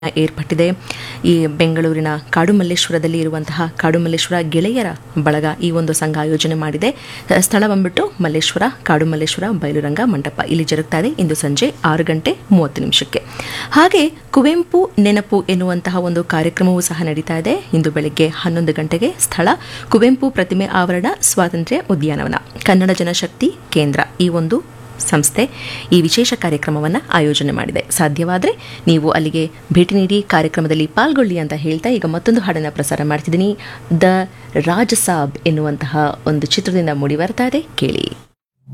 ಏರ್ಪಟ್ಟಿದೆ ಈ ಬೆಂಗಳೂರಿನ ಕಾಡುಮಲ್ಲೇಶ್ವರದಲ್ಲಿ ಇರುವಂತಹ ಕಾಡುಮಲ್ಲೇಶ್ವರ ಗೆಳೆಯರ ಬಳಗ ಈ ಒಂದು ಸಂಘ ಆಯೋಜನೆ ಮಾಡಿದೆ ಸ್ಥಳ ಬಂದ್ಬಿಟ್ಟು ಮಲ್ಲೇಶ್ವರ ಕಾಡುಮಲ್ಲೇಶ್ವರ ಬಯಲುರಂಗ ಮಂಟಪ ಇಲ್ಲಿ ಜರುಗ್ತಾ ಇದೆ ಇಂದು ಸಂಜೆ ಆರು ಗಂಟೆ ಮೂವತ್ತು ನಿಮಿಷಕ್ಕೆ ಹಾಗೆ ಕುವೆಂಪು ನೆನಪು ಎನ್ನುವಂತಹ ಒಂದು ಕಾರ್ಯಕ್ರಮವೂ ಸಹ ನಡೀತಾ ಇದೆ ಇಂದು ಬೆಳಗ್ಗೆ ಹನ್ನೊಂದು ಗಂಟೆಗೆ ಸ್ಥಳ ಕುವೆಂಪು ಪ್ರತಿಮೆ ಆವರಣ ಸ್ವಾತಂತ್ರ್ಯ ಉದ್ಯಾನವನ ಕನ್ನಡ ಜನಶಕ್ತಿ ಕೇಂದ್ರ ಈ ಒಂದು ಸಂಸ್ಥೆ ಈ ವಿಶೇಷ ಕಾರ್ಯಕ್ರಮವನ್ನು ಆಯೋಜನೆ ಮಾಡಿದೆ ಸಾಧ್ಯವಾದರೆ ನೀವು ಅಲ್ಲಿಗೆ ಭೇಟಿ ನೀಡಿ ಕಾರ್ಯಕ್ರಮದಲ್ಲಿ ಪಾಲ್ಗೊಳ್ಳಿ ಅಂತ ಹೇಳ್ತಾ ಈಗ ಮತ್ತೊಂದು ಹಾಡನ್ನು ಪ್ರಸಾರ ಮಾಡ್ತಿದ್ದೀನಿ ದ ರಾಜಸಾಬ್ ಎನ್ನುವಂತಹ ಒಂದು ಚಿತ್ರದಿಂದ ಮೂಡಿ ಬರ್ತಾ ಇದೆ ಕೇಳಿ